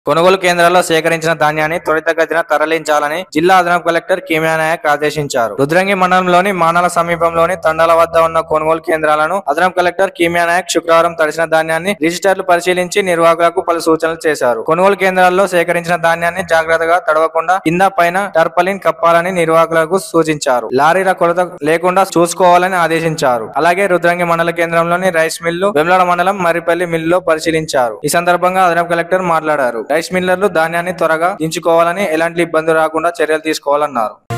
కొనుగోలు కేంద్రాల్లో సేకరించిన ధాన్యాన్ని త్వరితగతిన తరలించాలని జిల్లా అదనపు కలెక్టర్ కిమియా నాయక్ ఆదేశించారు రుద్రంగి మండలంలోని మానల సమీపంలోని తండాల వద్ద ఉన్న కొనుగోలు కేంద్రాలను అదనపు కలెక్టర్ కిమియా నాయక్ శుక్రవారం తడిసిన ధాన్యాన్ని రిజిస్టర్లు పరిశీలించి నిర్వాహకులకు పలు సూచనలు చేశారు కొనుగోలు కేంద్రాల్లో సేకరించిన ధాన్యాన్ని జాగ్రత్తగా తడవకుండా కింద పైన టర్పలిన్ కప్పాలని నిర్వాహకులకు సూచించారు లారీల కొరత లేకుండా చూసుకోవాలని ఆదేశించారు అలాగే రుద్రంగి మండల కేంద్రంలోని రైస్ మిల్లు వెమ్లాడ మండలం మర్రిపల్లి మిల్లులో పరిశీలించారు ఈ సందర్భంగా అదనపు కలెక్టర్ మాట్లాడారు రైస్ మిల్లర్లు ధాన్యాన్ని త్వరగా దించుకోవాలని ఎలాంటి ఇబ్బంది రాకుండా చర్యలు తీసుకోవాలన్నారు